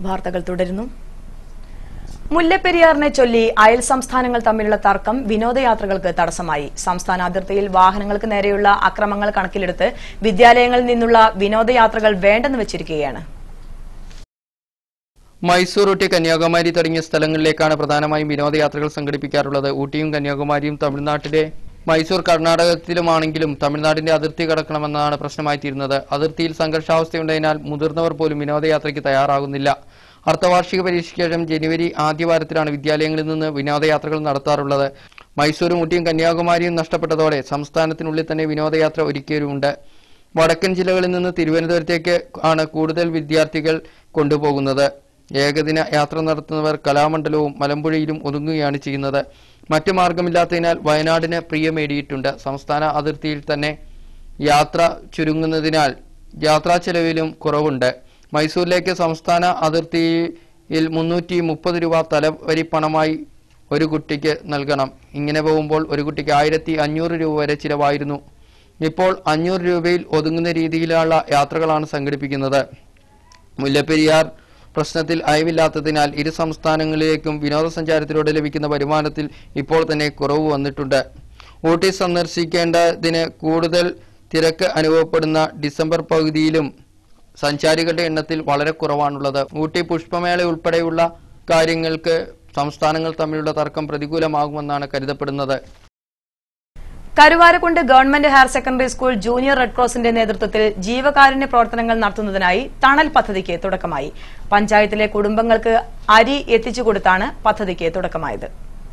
വാർത്തകൾ തുടരുന്നു മുല്ലപ്പെരിയാറിനെ ചൊല്ലി അയൽ സംസ്ഥാനങ്ങൾ തമ്മിലുള്ള തർക്കം വിനോദയാത്രകൾക്ക് തടസ്സമായി സംസ്ഥാന അതിർത്തിയിൽ വാഹനങ്ങൾക്ക് നേരെയുള്ള അക്രമങ്ങൾ കണക്കിലെടുത്ത് വിദ്യാലയങ്ങളിൽ നിന്നുള്ള വിനോദയാത്രകൾ വേണ്ടെന്ന് വെച്ചിരിക്കുകയാണ് മൈസൂർ ഊട്ടി കന്യാകുമാരി തുടങ്ങിയ സ്ഥലങ്ങളിലേക്കാണ് പ്രധാനമായും വിനോദയാത്രകൾ സംഘടിപ്പിക്കാറുള്ളത് ഊട്ടിയും കന്യാകുമാരിയും തമിഴ്നാട്ടിലെ മൈസൂർ കർണാടകത്തിലുമാണെങ്കിലും തമിഴ്നാടിന്റെ അതിർത്തി കടക്കണമെന്നാണ് പ്രശ്നമായി തീരുന്നത് അതിർത്തിയിൽ സംഘർഷാവസ്ഥയുണ്ടതിനാൽ മുതിർന്നവർ പോലും വിനോദയാത്രയ്ക്ക് തയ്യാറാകുന്നില്ല അർദ്ധവാർഷിക പരീക്ഷയ്ക്ക് ശേഷം ജനുവരി ആദ്യവാരത്തിലാണ് വിദ്യാലയങ്ങളിൽ നിന്ന് വിനോദയാത്രകൾ നടത്താറുള്ളത് മൈസൂരും ഊട്ടിയും കന്യാകുമാരിയും നഷ്ടപ്പെട്ടതോടെ സംസ്ഥാനത്തിനുള്ളിൽ തന്നെ വിനോദയാത്ര ഒരുക്കിയവരുമുണ്ട് വടക്കൻ ജില്ലകളിൽ നിന്ന് തിരുവനന്തപുരത്തേക്ക് ആണ് കൂടുതൽ വിദ്യാർത്ഥികൾ കൊണ്ടുപോകുന്നത് ഏകദിന യാത്ര നടത്തുന്നവർ കലാമണ്ഡലവും മലമ്പുഴയിലും ഒതുങ്ങുകയാണ് ചെയ്യുന്നത് മറ്റു മാർഗമില്ലാത്തതിനാൽ വയനാടിന് പ്രിയമേടിയിട്ടുണ്ട് സംസ്ഥാന അതിർത്തിയിൽ തന്നെ യാത്ര ചുരുങ്ങുന്നതിനാൽ യാത്രാ ചെലവിലും കുറവുണ്ട് മൈസൂരിലേക്ക് സംസ്ഥാന അതിർത്തിയിൽ മുന്നൂറ്റി മുപ്പത് രൂപ തലവരി പണമായി ഒരു കുട്ടിക്ക് നൽകണം ഇങ്ങനെ പോകുമ്പോൾ ഒരു കുട്ടിക്ക് ആയിരത്തി അഞ്ഞൂറ് രൂപ വരെ ചിലവായിരുന്നു ഇപ്പോൾ അഞ്ഞൂറ് രൂപയിൽ ഒതുങ്ങുന്ന രീതിയിലുള്ള യാത്രകളാണ് സംഘടിപ്പിക്കുന്നത് മുല്ലപ്പെരിയാർ പ്രശ്നത്തിൽ അയവില്ലാത്തതിനാൽ ഇരു സംസ്ഥാനങ്ങളിലേക്കും വിനോദസഞ്ചാരത്തിലൂടെ ലഭിക്കുന്ന വരുമാനത്തിൽ ഇപ്പോൾ തന്നെ കുറവ് വന്നിട്ടുണ്ട് ഊട്ടി സന്ദർശിക്കേണ്ടതിന് കൂടുതൽ തിരക്ക് അനുഭവപ്പെടുന്ന ഡിസംബർ പകുതിയിലും സഞ്ചാരികളുടെ എണ്ണത്തിൽ വളരെ കുറവാണുള്ളത് ഊട്ടി പുഷ്പമേള ഉൾപ്പെടെയുള്ള കാര്യങ്ങൾക്ക് സംസ്ഥാനങ്ങൾ തമ്മിലുള്ള തർക്കം പ്രതികൂലമാകുമെന്നാണ് കരുതപ്പെടുന്നത് Karuvarakundu government higher secondary school junior red ക്രോസിന്റെ നേതൃത്വത്തിൽ ജീവകാരുണ്യ പ്രവർത്തനങ്ങൾ നടത്തുന്നതിനായി തണൽ പദ്ധതിക്ക് തുടക്കമായി പഞ്ചായത്തിലെ കുടുംബങ്ങൾക്ക് അരി എത്തിച്ചു കൊടുത്താണ് പദ്ധതിക്ക് തുടക്കമായത്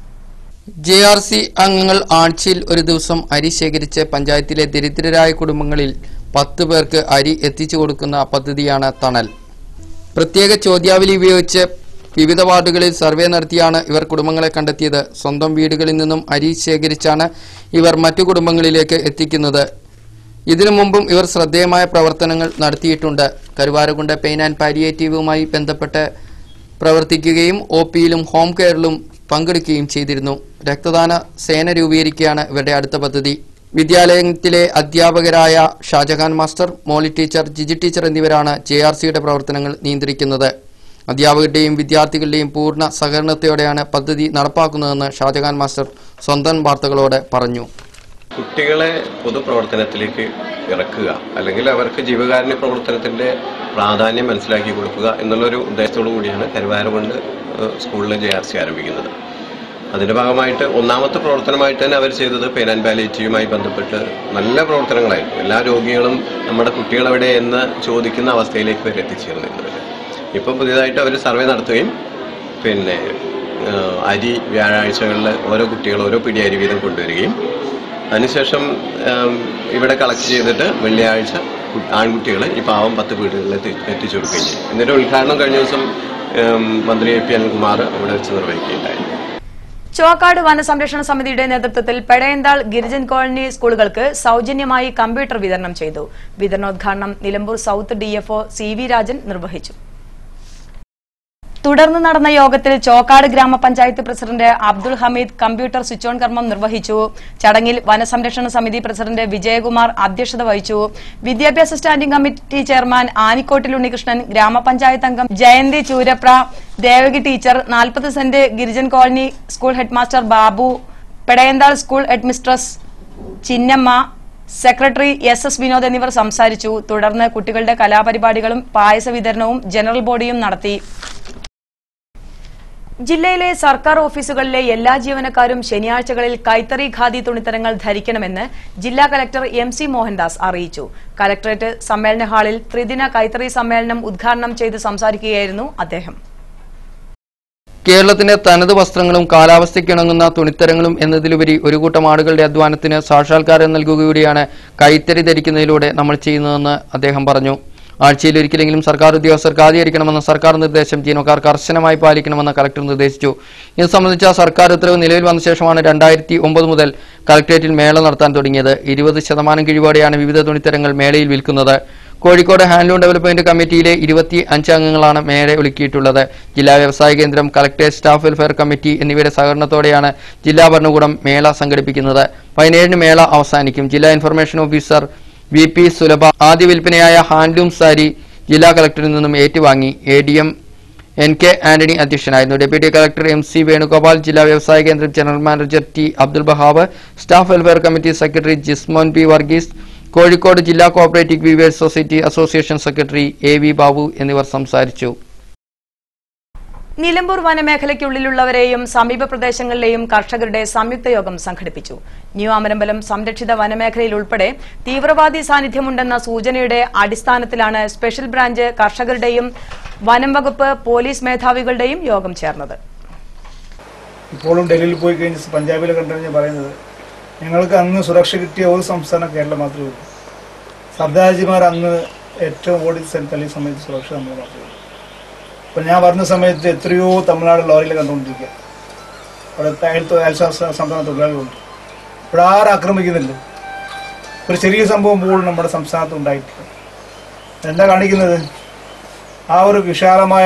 ജെ ആർ സി അംഗങ്ങൾ ആഴ്ചയിൽ ഒരു ദിവസം അരി ശേഖരിച്ച് പഞ്ചായത്തിലെ ദരിദ്രരായ കുടുംബങ്ങളിൽ പത്ത് പേർക്ക് അരി എത്തിച്ചു കൊടുക്കുന്ന പദ്ധതിയാണ് തണൽ പ്രത്യേക ചോദ്യാവലി ഉപയോഗിച്ച് വിവിധ വാർഡുകളിൽ സർവേ നടത്തിയാണ് ഇവർ കുടുംബങ്ങളെ കണ്ടെത്തിയത് സ്വന്തം വീടുകളിൽ നിന്നും അരി ശേഖരിച്ചാണ് ഇവർ മറ്റു കുടുംബങ്ങളിലേക്ക് എത്തിക്കുന്നത് ഇതിനു മുമ്പും ഇവർ ശ്രദ്ധേയമായ പ്രവർത്തനങ്ങൾ നടത്തിയിട്ടുണ്ട് കരുവാരകുണ്ട് പെയിൻ ആൻഡ് പാലിയേറ്റീവുമായി ബന്ധപ്പെട്ട് പ്രവർത്തിക്കുകയും ഒ പിയിലും ഹോം കെയറിലും പങ്കെടുക്കുകയും ചെയ്തിരുന്നു രക്തദാന സേന രൂപീകരിക്കുകയാണ് ഇവരുടെ അടുത്ത പദ്ധതി വിദ്യാലയത്തിലെ അധ്യാപകരായ Shajahan master Molly teacher Jiji teacher എന്നിവരാണ് ജെ ആർ സിയുടെ പ്രവർത്തനങ്ങൾ നിയന്ത്രിക്കുന്നത് അധ്യാപകരുടെയും വിദ്യാർത്ഥികളുടെയും പൂർണ്ണ സഹകരണത്തോടെയാണ് പദ്ധതി നടപ്പാക്കുന്നതെന്ന് ഷാജഹാൻ മാസ്റ്റർ സ്വന്തം വാർത്തകളോട് പറഞ്ഞു കുട്ടികളെ പൊതുപ്രവർത്തനത്തിലേക്ക് ഇറക്കുക അല്ലെങ്കിൽ അവർക്ക് ജീവകാരുണ്യ പ്രവർത്തനത്തിന്റെ പ്രാധാന്യം മനസ്സിലാക്കി കൊടുക്കുക എന്നുള്ളൊരു ഉദ്ദേശത്തോടു കൂടിയാണ് കരുവാരകുണ്ട് ഏഹ്, സ്കൂളിലെ ജെ ആർ സി ആരംഭിക്കുന്നത് അതിന്റെ ഭാഗമായിട്ട് ഒന്നാമത്തെ പ്രവർത്തനമായിട്ട് തന്നെ അവർ ചെയ്തത് പെയിൻ ആൻഡ് പാലിയേറ്റീവുമായി ബന്ധപ്പെട്ട് നല്ല പ്രവർത്തനങ്ങളായിരുന്നു എല്ലാ രോഗികളും നമ്മുടെ കുട്ടികളെവിടെ എന്ന് ചോദിക്കുന്ന അവസ്ഥയിലേക്ക് വരെ എത്തിച്ചേർന്നിരുന്നത് ഇപ്പം പുതിയതായിട്ട് അവർ സർവേ നടത്തുകയും പിന്നെ ഏഹ്, അരി വ്യാഴാഴ്ചകളിൽ ഓരോ കുട്ടികൾ ഓരോ പിടി അരി വീതം കൊണ്ടുവരികയും അതിനുശേഷം ഏം, ഇവിടെ കളക്ട് ചെയ്തിട്ട് വെള്ളിയാഴ്ച കു- ആൺകുട്ടികളെ ഈ പാവം പത്ത് വീടുകളിൽ എത്തി എത്തിച്ചു കൊടുക്കുകയും ചെയ്യും എന്നിട്ട് ഉദ്ഘാടനം കഴിഞ്ഞ ദിവസം ഏം, മന്ത്രി എ പി അനിൽകുമാർ ഇവിടെ വെച്ച് നിർവഹിക്കുകയുണ്ടായി ചോക്കാട് വനസംരക്ഷണ സമിതിയുടെ നേതൃത്വത്തിൽ പെടയന്താൾ ഗിരിജൻ കോളനി സ്കൂളുകൾക്ക് സൌജന്യമായി കമ്പ്യൂട്ടർ വിതരണം ചെയ്തു വിതരണോദ്ഘാടനം Nilambur south DFO C V Rajan നിർവഹിച്ചു തുടർന്ന് നടന്ന യോഗത്തിൽ ചോക്കാട് ഗ്രാമപഞ്ചായത്ത് president Abdul Hameed computer switch on കർമ്മം നിർവഹിച്ചു ചടങ്ങിൽ വനസംരക്ഷണ സമിതി പ്രസിഡന്റ് വിജയകുമാർ അധ്യക്ഷത വഹിച്ചു വിദ്യാഭ്യാസ സ്റ്റാൻഡിംഗ് കമ്മിറ്റി ചെയർമാൻ ആനിക്കോട്ടിൽ ഉണ്ണികൃഷ്ണൻ ഗ്രാമപഞ്ചായത്ത് അംഗം ജയന്തി ചൂരപ്ര ദേവകി ടീച്ചർ നാൽപ്പത് cent Girijan colony school headmaster Babu Pedayanthal school headmistress Chinnamma secretary S S Vinod എന്നിവർ സംസാരിച്ചു തുടർന്ന് കുട്ടികളുടെ കലാപരിപാടികളും പായസ വിതരണവും ജനറൽ ബോഡിയും നടത്തി ജില്ലയിലെ സർക്കാർ ഓഫീസുകളിലെ എല്ലാ ജീവനക്കാരും ശനിയാഴ്ചകളിൽ കൈത്തറി ഖാദി തുണിത്തരങ്ങൾ ധരിക്കണമെന്ന് ജില്ലാ കലക്ടർ എം സി മോഹൻദാസ് അറിയിച്ചു കലക്ടറേറ്റ് സമ്മേളന ഹാളിൽ ത്രിദിന കൈത്തറി സമ്മേളനം ഉദ്ഘാടനം ചെയ്ത് സംസാരിക്കുകയായിരുന്നു അദ്ദേഹം കേരളത്തിന്റെ തനത് വസ്ത്രങ്ങളും കാലാവസ്ഥയ്ക്കിണങ്ങുന്ന തുണിത്തരങ്ങളും എന്നതിലുപരി ഒരു കൂട്ടം ആളുകളുടെ അധ്വാനത്തിന് സാക്ഷാത്കാരം നൽകുകയൂടിയാണ് കൈത്തറി ധരിക്കുന്നതിലൂടെ നമ്മൾ ചെയ്യുന്നതെന്ന് അദ്ദേഹം പറഞ്ഞു ആഴ്ചയിൽ ഒരിക്കലെങ്കിലും സർക്കാർ ഉദ്യോഗസ്ഥർ ഖാദികരിക്കണമെന്ന സർക്കാർ നിർദ്ദേശം ജീവനക്കാർ കർശനമായി പാലിക്കണമെന്ന് കലക്ടർ നിർദ്ദേശിച്ചു ഇത് സംബന്ധിച്ച സർക്കാർ ഉത്തരവ് നിലവിൽ വന്ന ശേഷമാണ് രണ്ടായിരത്തി ഒമ്പത് മുതൽ കലക്ടറേറ്റിൽ മേള നടത്താൻ തുടങ്ങിയത് ഇരുപത് ശതമാനം കിഴിവോടെയാണ് വിവിധ തുണിത്തരങ്ങൾ മേളയിൽ വിൽക്കുന്നത് കോഴിക്കോട് ഹാൻഡ്ലൂം ഡെവലപ്മെന്റ് കമ്മിറ്റിയിലെ ഇരുപത്തി അഞ്ച് അംഗങ്ങളാണ് മേള ഒരുക്കിയിട്ടുള്ളത് ജില്ലാ വ്യവസായ കേന്ദ്രം കളക്ടറേറ്റ് സ്റ്റാഫ് വെൽഫെയർ കമ്മിറ്റി എന്നിവയുടെ സഹകരണത്തോടെയാണ് ജില്ലാ ഭരണകൂടം മേള സംഘടിപ്പിക്കുന്നത് പതിനേഴിന് മേള അവസാനിക്കും ജില്ലാ information officer V P Sulabha ആദ്യ വിൽപ്പനയായ ഹാൻഡ്ലൂം സാരി ജില്ലാ കളക്ടറിൽ നിന്നും ഏറ്റുവാങ്ങി A D M N K Antony അധ്യക്ഷനായിരുന്നു deputy collector M C Venugopal ജില്ലാ വ്യവസായ കേന്ദ്രം general manager T Abdul Bahab staff welfare committee secretary Jismon P Varghese Kozhikode ജില്ലാ cooperative weavers society association secretary A V Babu എന്നിവർ സംസാരിച്ചു നിലമ്പൂർ വനമേഖലയ്ക്കുള്ളിലുള്ളവരെയും സമീപ പ്രദേശങ്ങളിലെയും കർഷകരുടെ സംയുക്ത യോഗം സംഘടിപ്പിച്ചു ന്യൂ അമരമ്പലം സംരക്ഷിത വനമേഖലയിൽ ഉൾപ്പെടെ തീവ്രവാദി സാന്നിധ്യമുണ്ടെന്ന സൂചനയുടെ അടിസ്ഥാനത്തിലാണ് സ്പെഷ്യൽ ബ്രാഞ്ച് കർഷകരുടെയും വനം വകുപ്പ് പോലീസ് മേധാവികളുടെയും യോഗം ചേർന്നത് ഇപ്പോഴും ഡൽഹിയിൽ പോയി കഴിഞ്ഞ് പഞ്ചാബിലെ കണ്ടു കഴിഞ്ഞാൽ പറയുന്നത് ഞങ്ങൾക്ക് അന്ന് സുരക്ഷ കിട്ടിയ ഒരു സംസ്ഥാനം കേരളം മാത്രമേ ഉള്ളൂ സർദാർജിമാർ അന്ന് ഏറ്റവും ഓടി തള്ളിയ സമയത്ത് സുരക്ഷ നമ്മൾ മാത്രമേ ഉള്ളൂ അപ്പം ഞാൻ പറഞ്ഞ സമയത്ത് എത്രയോ തമിഴ്നാട് ലോറിയിൽ കണ്ടുകൊണ്ടിരിക്കുക അവിടെ അയൽ തൊ- അയൽ സംസ്ഥാന സംസ്ഥാന തൊഴിലാളികളുണ്ട് ഇവിടെ ആരും ആക്രമിക്കുന്നില്ല ഒരു ചെറിയ സംഭവം പോലും നമ്മുടെ സംസ്ഥാനത്ത് ഉണ്ടായിട്ടില്ല എന്താ കാണിക്കുന്നത് ആ ഒരു വിശാലമായ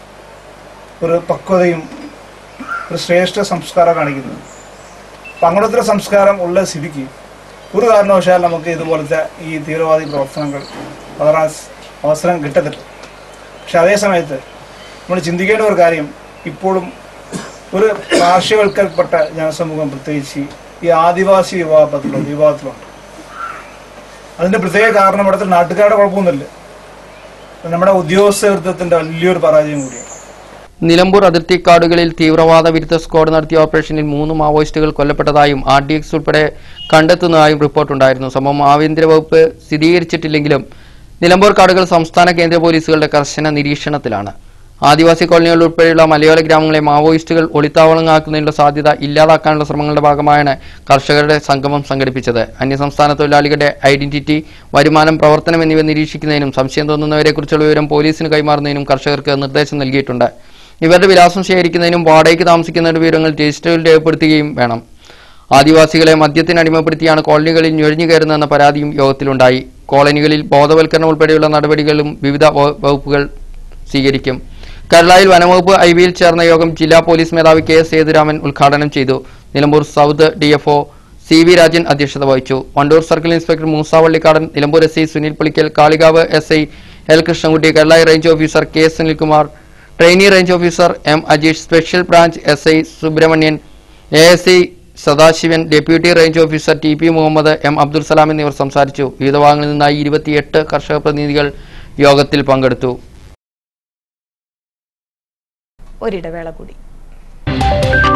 ഒരു പക്വതയും ഒരു ശ്രേഷ്ഠ സംസ്കാരം കാണിക്കുന്നത് അപ്പം അങ്ങനത്തെ സംസ്കാരം ഉള്ള സ്ഥിതിക്ക് ഒരു കാരണവശാൽ നമുക്ക് ഇതുപോലത്തെ ഈ തീവ്രവാദി പ്രവർത്തനങ്ങൾ വളരാൻ സ് അവസരം കിട്ടത്തില്ല പക്ഷെ അതേ സമയത്ത് നമ്മൾ ചിന്തിക്കേണ്ട ഒരു കാര്യം ഇപ്പോഴും ഒരു പാർശ്വവൽക്കരപ്പെട്ട ജനസമൂഹം പ്രത്യേകിച്ച് ഈ ആദിവാസി വിഭാഗത്തിലുണ്ട് വിഭാഗത്തിലുണ്ട് അതിന്റെ പ്രത്യേക കാരണം ഇവിടുത്തെ നാട്ടുകാരുടെ കുഴപ്പമൊന്നുമില്ല നമ്മുടെ ഉദ്യോഗസ്ഥവൃത്തത്തിന്റെ വലിയൊരു പരാജയം കൂടിയാണ് നിലമ്പൂർ അതിർത്തി കാടുകളിൽ തീവ്രവാദ വിരുദ്ധ സ്ക്വാഡ് നടത്തിയ ഓപ്പറേഷനിൽ മൂന്ന് മാവോയിസ്റ്റുകൾ കൊല്ലപ്പെട്ടതായും ആർ ഡി എക്സ് ഉൾപ്പെടെ കണ്ടെത്തുന്നതായും റിപ്പോർട്ടുണ്ടായിരുന്നു സംഭവം ആഭ്യന്തര വകുപ്പ് സ്ഥിരീകരിച്ചിട്ടില്ലെങ്കിലും നിലമ്പൂർ കാടുകൾ സംസ്ഥാന കേന്ദ്ര പോലീസുകളുടെ കർശന നിരീക്ഷണത്തിലാണ് ആദിവാസി കോളനികൾ ഉൾപ്പെടെയുള്ള മലയോര ഗ്രാമങ്ങളെ മാവോയിസ്റ്റുകൾ ഒളിത്താവളങ്ങളാക്കുന്നതിനുള്ള സാധ്യത ഇല്ലാതാക്കാനുള്ള ശ്രമങ്ങളുടെ ഭാഗമായാണ് കർഷകരുടെ സംഗമം സംഘടിപ്പിച്ചത് അന്യസംസ്ഥാന തൊഴിലാളികളുടെ ഐഡന്റിറ്റി വരുമാനം പ്രവർത്തനം എന്നിവ നിരീക്ഷിക്കുന്നതിനും സംശയം തോന്നുന്നവരെക്കുറിച്ചുള്ള വിവരം പോലീസിന് കൈമാറുന്നതിനും കർഷകർക്ക് നിർദ്ദേശം നൽകിയിട്ടുണ്ട് ഇവരുടെ വിലാസം ശേഖരിക്കുന്നതിനും വാടകയ്ക്ക് താമസിക്കുന്നവരുടെ വിവരങ്ങൾ രജിസ്റ്ററിൽ രേഖപ്പെടുത്തുകയും വേണം ആദിവാസികളെ മദ്യത്തിന് അടിമപ്പെടുത്തിയാണ് കോളനികളിൽ നുഴഞ്ഞു കയറുന്നതെന്ന പരാതിയും യോഗത്തിലുണ്ടായി കോളനികളിൽ ബോധവൽക്കരണം ഉൾപ്പെടെയുള്ള നടപടികളും വിവിധ വ- വകുപ്പുകൾ സ്വീകരിക്കും കേരളയിൽ വനംവകുപ്പ് ഐ വിയിൽ ചേർന്ന യോഗം ജില്ലാ പോലീസ് മേധാവി കെ എസ് സേതുരാമൻ ഉദ്ഘാടനം ചെയ്തു Nilambur south DFO C V Rajan അധ്യക്ഷത വഹിച്ചു Wandoor circle inspector Moosa Vallikkadan Nilambur S I Sunil Pulikkal Kalikavu S I L Krishnankutty Kerala range officer K S Sunilkumar trainee range officer M Ajeesh special branch S I Subrahmanyan A S I Sadasivan deputy range officer T P Muhammad M Abdul Salam എന്നിവർ സംസാരിച്ചു വിവിധ ഭാഗങ്ങളിൽ നിന്നായി ഇരുപത്തിയെട്ട് കർഷക പ്രതിനിധികൾ യോഗത്തിൽ പങ്കെടുത്തു ഒരിടവേള കൂടി